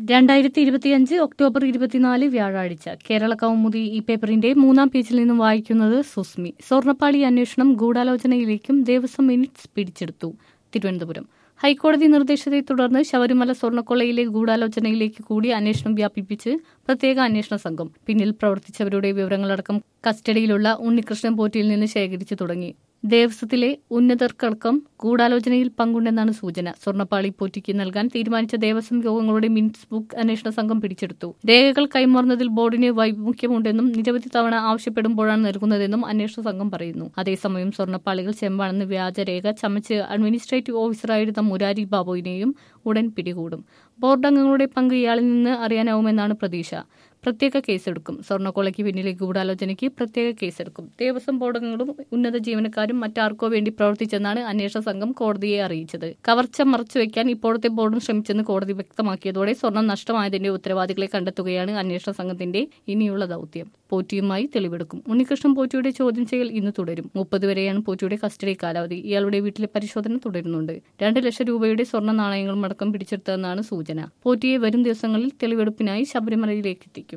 രണ്ടായിരത്തി ഇരുപത്തിയഞ്ച് ഒക്ടോബർ ഇരുപത്തിനാല് വ്യാഴാഴ്ച കേരള കൗമുദി ഈ പേപ്പറിന്റെ മൂന്നാം പേജിൽ നിന്നും വായിക്കുന്നത് സുസ്മി സ്വർണ്ണപ്പാളി അന്വേഷണം ഗൂഢാലോചനയിലേക്കും ദേവസ്വം മിനിറ്റ്സ് പിടിച്ചെടുത്തു തിരുവനന്തപുരം ഹൈക്കോടതി നിർദ്ദേശത്തെ തുടർന്ന് ശബരിമല സ്വർണ്ണക്കൊള്ളയിലെ ഗൂഢാലോചനയിലേക്ക് കൂടി അന്വേഷണം വ്യാപിപ്പിച്ച് പ്രത്യേക അന്വേഷണ സംഘം പിന്നിൽ പ്രവർത്തിച്ചവരുടെ വിവരങ്ങളടക്കം കസ്റ്റഡിയിലുള്ള ഉണ്ണികൃഷ്ണൻ പോറ്റിയിൽ നിന്ന് ശേഖരിച്ചു തുടങ്ങി ദേവസ്വത്തിലെ ഉന്നതർക്കടക്കം ഗൂഢാലോചനയിൽ പങ്കുണ്ടെന്നാണ് സൂചന സ്വർണ്ണപ്പാളി പോറ്റിക്ക് നൽകാൻ തീരുമാനിച്ച ദേവസ്വം യോഗങ്ങളുടെ മിനിറ്റ്സ് ബുക്ക് അന്വേഷണ സംഘം പിടിച്ചെടുത്തു രേഖകൾ കൈമാറുന്നതിൽ ബോർഡിന് വൈമുഖ്യമുണ്ടെന്നും നിരവധി തവണ ആവശ്യപ്പെടുമ്പോഴാണ് നൽകുന്നതെന്നും അന്വേഷണ സംഘം പറയുന്നു അതേസമയം സ്വർണ്ണപ്പാളികൾ ചെമ്പാണെന്ന് വ്യാജരേഖ ചമച്ച് അഡ്മിനിസ്ട്രേറ്റീവ് ഓഫീസറായിരുന്ന മുരാരി ബാബുവിനെയും ഉടൻ പിടികൂടും ബോർഡ് അംഗങ്ങളുടെ പങ്ക് ഇയാളിൽ നിന്ന് അറിയാനാവുമെന്നാണ് പ്രതീക്ഷ പ്രത്യേക കേസെടുക്കും സ്വർണ്ണക്കൊളയ്ക്ക് പിന്നിലെ ഗൂഢാലോചനയ്ക്ക് പ്രത്യേക കേസെടുക്കും ദേവസ്വം ബോർഡ് അംഗങ്ങളും ഉന്നത ജീവനക്കാരും മറ്റാർക്കോ വേണ്ടി പ്രവർത്തിച്ചെന്നാണ് അന്വേഷണ സംഘം കോടതിയെ അറിയിച്ചത് കവർച്ച മറച്ചുവെക്കാൻ ഇപ്പോഴത്തെ ബോർഡും ശ്രമിച്ചെന്ന് കോടതി വ്യക്തമാക്കിയതോടെ സ്വർണം നഷ്ടമായതിന്റെ ഉത്തരവാദികളെ കണ്ടെത്തുകയാണ് അന്വേഷണ സംഘത്തിന്റെ ഇനിയുള്ള ദൌത്യം പോറ്റിയുമായി തെളിവെടുക്കും ഉണ്ണികൃഷ്ണൻ പോറ്റിയുടെ ചോദ്യം ചെയ്യൽ ഇന്ന് തുടരും മുപ്പത് വരെയാണ് പോറ്റിയുടെ കസ്റ്റഡി കാലാവധി ഇയാളുടെ വീട്ടിലെ പരിശോധന തുടരുന്നുണ്ട് രണ്ട് ലക്ഷം രൂപയുടെ സ്വർണ്ണ നാണയങ്ങളും അടക്കം പിടിച്ചെടുത്തതെന്നാണ് സൂചന പോറ്റിയെ വരും ദിവസങ്ങളിൽ തെളിവെടുപ്പിനായി ശബരിമലയിലേക്ക് എത്തിക്കും